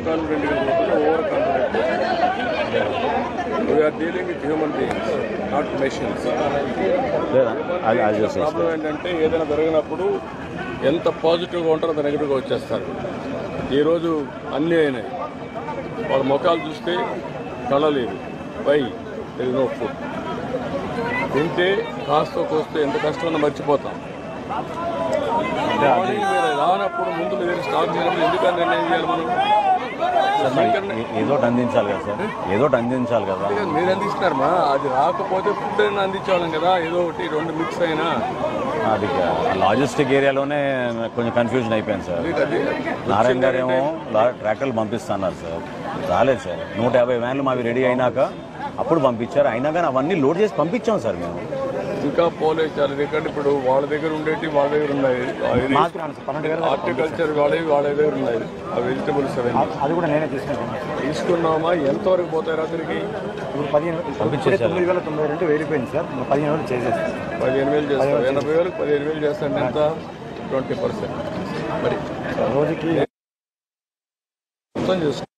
Confident over confident we're dealing with human beings not machines లేదా అది అది చేసేసి ప్రాబ్లం ఏంటంటే ఏదైనా జరిగినప్పుడు ఎంత పాజిటివ్గా ఉంటారో అంత నెగిటివ్గా వచ్చేస్తారు ఈరోజు అన్నీ అయినాయి వాళ్ళ ముఖాలు చూస్తే కళ లేదు పై తెలి నో ఫుడ్ తింటే కాస్త కోస్తే ఎంత కష్టమన్నా మర్చిపోతాం మార్నింగ్ మీరు రానప్పుడు ముందు మీరు స్టార్ట్ చేసినప్పుడు ఎందుకని నిర్ణయం చేయాలి మనం ఎందుకంటే ఏ- ఏదో ఒకటి అందించాలి కదా సార్ ఏదో ఒకటి అందించాలి కదా మీరు అందిస్తున్నారమ్మా అది రాకపోతే ఫుడ్ అయినా అందించేవాళ్ళం కదా ఏదో ఒకటి రెండు మిక్స్ అయినా అది లాజిస్టిక్ ఏరియాలోనే కొంచెం కన్ఫ్యూజన్ అయిపోయింది సార్ మీకు అది నారాయణ గారు ఏమో లా- ట్రాక్టర్లు పంపిస్తున్నారు సార్ రాలేదు సార్ నూట యాభై వ్యాన్లు మావి రెడీ అయినాక అప్పుడు పంపించారు అయినా కానీ అవన్నీ లోడ్ చేసి పంపించాం సార్ మేము ఇంకా పోలేదు చాలా ఎందుకంటే ఇప్పుడు వాళ్ళ దగ్గర ఉండేటి వాళ్ళ దగ్గర ఉన్నాయి హార్టికల్చర్ వాళ్ళవి వాళ్ళ దగ్గర ఉన్నాయి ఆ వెజిటబుల్స్ అవన్నీ అది కూడా నేనే తీసుకుంటాను తీసుకున్నామా ఎంతవరకు పోతాయి రాత్రికి ఇప్పుడు పదిహేను పంపించేశారు. తొమ్మిది వేల తొంభై రెండు వెళ్ళిపోయింది సార్ ఇంకా పదిహేను వేలు చేసేస్తాను పదిహేను వేలు చేస్తాం ఎనభై వేలకు పదిహేను వేలు చేస్తాంటే ఎంత ట్వంటీ పర్సెంట్ మరి రోజుకి మొత్తం చేసుకో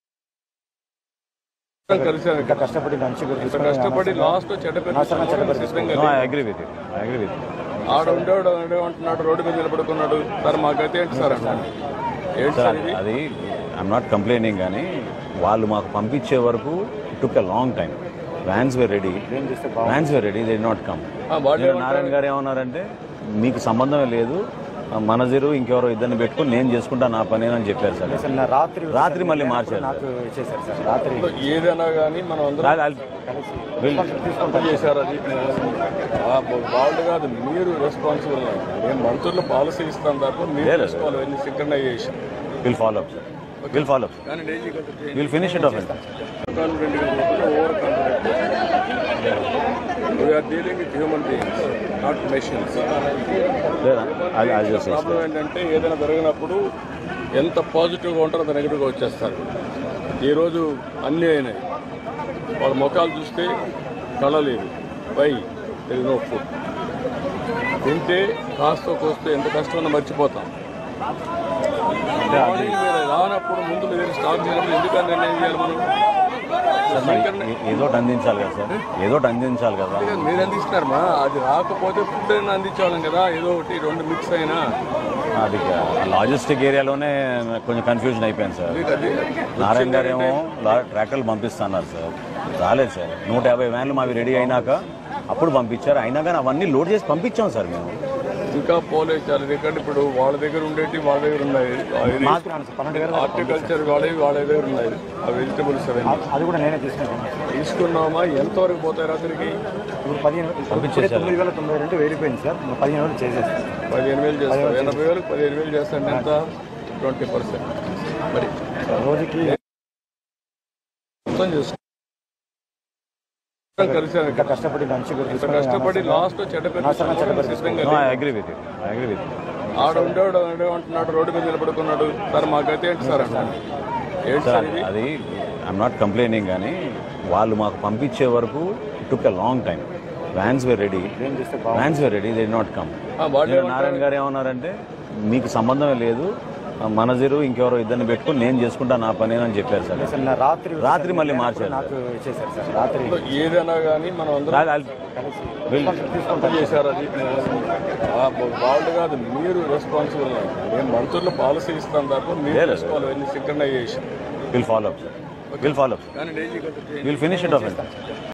కలిసాను ఇంత కష్టపడి మంచి కూడా ఇంత కష్టపడి లాస్ట్ చెడ్డ పేరు సిద్ధంగా I agree with I agree with ఆడ ఉండేవాడు అంటున్నాడు రోడ్డు మీద నిలబడుకున్నాడు సార్ మాకైతే ఏంటి సార్ అంటాడు ఏంటి సార్ ఇది అది ఐఎమ్ నాట్ కంప్లైనింగ్ కానీ వాళ్ళు మాకు పంపించే వరకు took a long time vans were ready ఏం చేస్తే vans were ready they not come ఆ, వాళ్ళు నారాయణ గారు ఏమన్నారంటే మీకు సంబంధం లేదు మనజిరు ఇంకెవరో ఇద్దరిని పెట్టుకుని నేను చేసుకుంటా నా పని అని చెప్పారు సార్ సార్ నా రాత్రి రాత్రి మళ్ళీ మార్చారు నాకు ఇచ్చేసారు సార్ రాత్రి ఏదైనా కానీ మనం అందరం I'll- I'll- we'll- తప్పు చేశారు అది ఆ, వాళ్ళు కాదు మీరు రెస్పాన్సిబుల్ మేము మంత్రులు పాలసీ ఇస్తాం తప్ప మీరు లేదు. తీసుకోవాలి అవన్నీ synchronization will follow up sir will follow up కానీ daily will finish it off confident over confident we're dealing with human beings not machines లేదా అది అది చేసేసి ప్రాబ్లం ఏంటంటే ఏదైనా జరిగినప్పుడు ఎంత పాజిటివ్గా ఉంటారో అంత నెగిటివ్గా వచ్చేస్తారు ఈరోజు అన్నీ అయినాయి వాళ్ళ ముఖాలు చూస్తే కళ లేదు పై తెలి నో ఫుడ్ తింటే కాస్త కోస్తే ఎంత కష్టమన్నా మర్చిపోతాం మార్నింగ్ మీరు రానప్పుడు ముందు మీరు స్టార్ట్ చేసినప్పుడు ఎందుకని నిర్ణయం చేయాలి మనం ఎందుకంటే ఏ- ఏదో ఒకటి అందించాలి కదా సార్ ఏదో ఒకటి అందించాలి కదా మీరు అందిస్తున్నారమ్మా అది రాకపోతే ఫుడ్ అయినా అందించేవాళ్ళం కదా ఏదో ఒకటి రెండు మిక్స్ అయినా అది లాజిస్టిక్ ఏరియాలోనే కొంచెం కన్ఫ్యూజన్ అయిపోయింది సార్ మీకు అది నారాయణ గారు ఏమో లా- ట్రాక్టర్లు పంపిస్తున్నారు సార్ రాలేదు సార్ నూట యాభై వ్యాన్లు మావి రెడీ అయినాక అప్పుడు పంపించారు అయినా కానీ అవన్నీ లోడ్ చేసి పంపించాం సార్ మేము ఇంకా పోలేదు చాలా ఎందుకంటే ఇప్పుడు వాళ్ళ దగ్గర ఉండేటి వాళ్ళ దగ్గర ఉన్నాయి పన్నెండు వేల హార్టికల్చర్ వాళ్ళవి వాళ్ళ దగ్గర ఉన్నాయి ఆ వెజిటబుల్స్ అవన్నీ అది కూడా నేనే తీసుకుంటాను తీసుకున్నామా ఎంతవరకు పోతాయి రాత్రికి ఇప్పుడు పదిహేను పంపించేశారు. తొమ్మిది వేల తొంభై రెండు వెళ్ళిపోయింది సార్ ఇంకా పదిహేను వేలు చేసేస్తాను పదిహేను వేలు చేస్తాం ఎనభై వేలకు పదిహేను వేలు చేస్తాంటే ఎంత ట్వంటీ పర్సెంట్ మరి రోజుకి మొత్తం చేసుకో కలిసాను ఇంత కష్టపడి మంచి కూడా ఇంత కష్టపడి లాస్ట్ చెడ్డ పేరు సిద్ధంగా I agree with I agree with ఆడ ఉండేవాడు అంటున్నాడు రోడ్డు మీద నిలబడుకున్నాడు సార్ మాకైతే ఏంటి సార్ అంటాడు ఏంటి సార్ ఇది అది ఐఎమ్ నాట్ కంప్లైనింగ్ కానీ వాళ్ళు మాకు పంపించే వరకు took a long time vans were ready ఏం చేస్తే vans were ready they not come ఆ, వాళ్ళు నారాయణ గారు ఏమన్నారంటే మీకు సంబంధం లేదు మనజిరు ఇంకెవరో ఇద్దరిని పెట్టుకుని నేను చేసుకుంటా నా పని అని చెప్పారు సార్ సార్ నా రాత్రి రాత్రి మళ్ళీ మార్చారు నాకు ఇచ్చేసారు సార్ రాత్రి ఏదైనా కానీ మనం అందరం I'll- I'll- we'll- తప్పు చేశారు అది ఆ, వాళ్ళు కాదు మీరు రెస్పాన్సిబుల్ మేము మంత్రులు పాలసీ ఇస్తాం తప్ప మీరు లేదు. తీసుకోవాలి అవన్నీ synchronization will follow up sir will follow up కానీ daily will finish it of